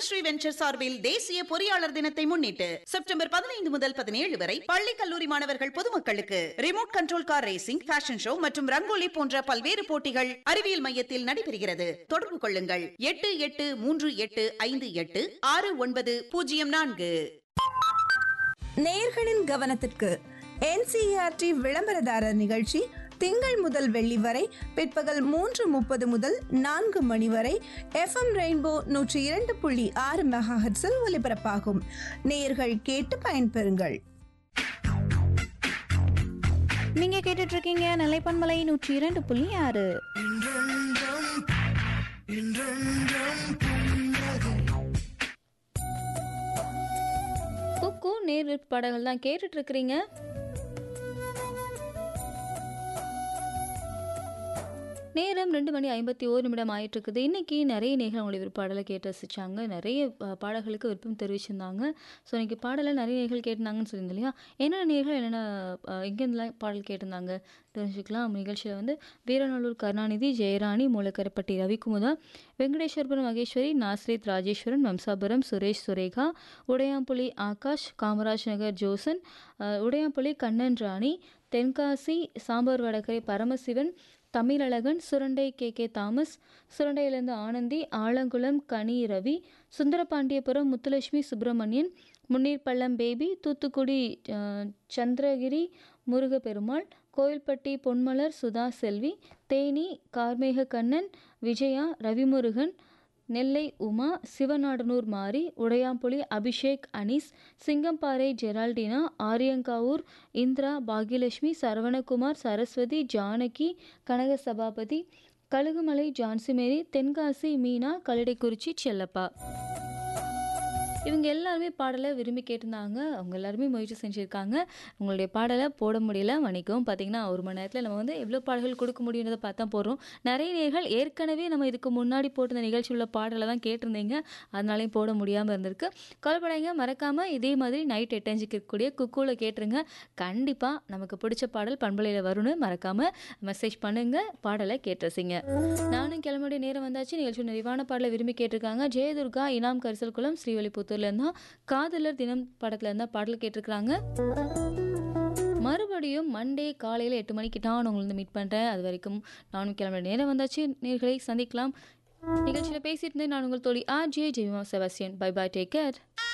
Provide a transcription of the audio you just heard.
Dhanalakshmi venture சார்பில் தேசிய பொறியாளர் தினத்தை முன்னிட்டு செப்டம்பர் பதினைந்து முதல் பதினேழு வரை பள்ளி கல்லூரி மாணவர்கள் பொதுமக்களுக்கு remote control car racing fashion show மற்றும் ரங்கோலி போன்ற பல்வேறு போட்டிகள் அறிவியல் மையத்தில் நடைபெறுகிறது தொடர்பு கொள்ளுங்கள் எட்டு எட்டு மூன்று எட்டு ஐந்து எட்டு ஆறு ஒன்பது பூஜ்ஜியம் நான்கு நேயர்களின் கவனத்திற்கு என்சிஆர்டி விளம்பரதாரர் நிகழ்ச்சி திங்கள் முதல் வெள்ளி வரை பிற்பகல் மூன்று முப்பது முதல் நான்கு மணி வரை எஃப்எம் ரெயின்போ நூற்றி இரண்டு புள்ளி ஆறு மெகாஹெட்ஸில் ஒலிபரப்பாகும் நேயர்கள் கேட்டு பயன்பெறுங்கள் நீங்க கேட்டுட்டு இருக்கீங்க நிலைப்பன்மலை நூற்றி இரண்டு புள்ளி ஆறு குக்கு நேர் பாடல்கள் தான் கேட்டுட்டு இருக்கிறீங்க நேரம் ரெண்டு மணி ஐம்பத்தி ஓரு நிமிடம் ஆயிட்டு இருக்குது இன்னைக்கு நிறைய நேர்கள் அவங்களுடைய விருப்பாடலை கேட்டு ரசிச்சாங்க நிறைய அஹ், பாடல்களுக்கு விருப்பம் தெரிவிச்சிருந்தாங்க ஸோ இன்னைக்கு பாடலை நிறைய நேர்கள் கேட்டிருந்தாங்கன்னு சொல்லியிருந்தேன் இல்லையா என்னென்ன நேர்கள் என்னென்ன அஹ், எங்கேருந்துலாம் பாடல் கேட்டிருந்தாங்க தெரிஞ்சுக்கலாம் நிகழ்ச்சியில் வந்து வீரநல்லூர் கருணாநிதி ஜெயராணி மூலக்கரப்பட்டி ரவிக்குமுதா வெங்கடேஸ்வரபுரம் மகேஸ்வரி நாஸ்ரீத் ராஜேஸ்வரன் வம்சாபுரம் சுரேஷ் சுரேகா உடையாம்புலி ஆகாஷ் காமராஜ் நகர் ஜோசன் அஹ், Udaiyampuli Kannan Rani Tenkasi Sambar Vadakarai Paramasivan Tamilazhagan Surandai K K Thomas சுரண்டையிலிருந்து ஆனந்தி ஆலங்குளம் கனி ரவி சுந்தரபாண்டியபுரம் முத்துலட்சுமி சுப்பிரமணியன் முன்னீர்பள்ளம் பேபி தூத்துக்குடி அஹ், சந்திரகிரி முருகப்பெருமாள் கோயில்பட்டி பொன்மலர் சுதா செல்வி தேனி கார்மேக கண்ணன் விஜயா ரவிமுருகன் நெல்லை உமா சிவநாடனூர் மாரி உடையாம்புலி அபிஷேக் அனீஸ் சிங்கம்பாறை ஜெரால்டினா ஆரியங்காவூர் இந்திரா பாகியலட்சுமி சரவணகுமார் சரஸ்வதி ஜானகி கனக சபாபதி கழுகுமலை ஜான்சிமேரி தென்காசி மீனா கல்லடைக்குறிச்சி செல்லப்பா இவங்க எல்லாருமே பாடலை விரும்பி கேட்டிருந்தாங்க அவங்க எல்லாருமே முயற்சி செஞ்சுருக்காங்க உங்களுடைய பாடலை போட முடியல மன்னிக்கவும் பார்த்தீங்கன்னா ஒரு மணி நேரத்தில் நம்ம வந்து எவ்வளோ பாடல்கள் கொடுக்க முடியுன்றதை பார்த்தா போடுறோம் நிறைய நேர்கள் ஏற்கனவே நம்ம இதுக்கு முன்னாடி போட்டு இந்த நிகழ்ச்சி உள்ள பாடலை தான் கேட்டிருந்தீங்க அதனாலையும் போட முடியாமல் இருந்திருக்கு கவலைப்படாங்க மறக்காமல் இதே மாதிரி நைட் எட்டஞ்சுக்கு இருக்கக்கூடிய குக்கூவில் கேட்டுருங்க கண்டிப்பாக நமக்கு பிடிச்ச பாடல் பண்பலையில் வரும்னு மறக்காமல் மெசேஜ் பண்ணுங்கள் பாடலை கேட்டுறசிங்க நானும் கிளம்புடைய நேரம் வந்தாச்சு நிகழ்ச்சி நிறைவான பாடலை விரும்பி கேட்டிருக்காங்க ஜெயதுர்கா இனாம் கரிசல் குளம் ஸ்ரீவல்லிபுத்தூர்ல இருந்தா காதலர் தினம் படத்துல இருந்தா பாடல் கேட்டிருக்கிறாங்க மறுபடியும் மண்டே காலையில் எட்டு மணிக்கு நான் உங்களை வந்து மீட் பண்ணுறேன் அது வரைக்கும் நானும் கிளம்புற நேரம் வந்தாச்சு நேர்களை சந்திக்கலாம் நிகழ்ச்சியில் பேசிட்டு இருந்தேன் நான் உங்கள் தோழி R J Jaima Sebastian bye bye take care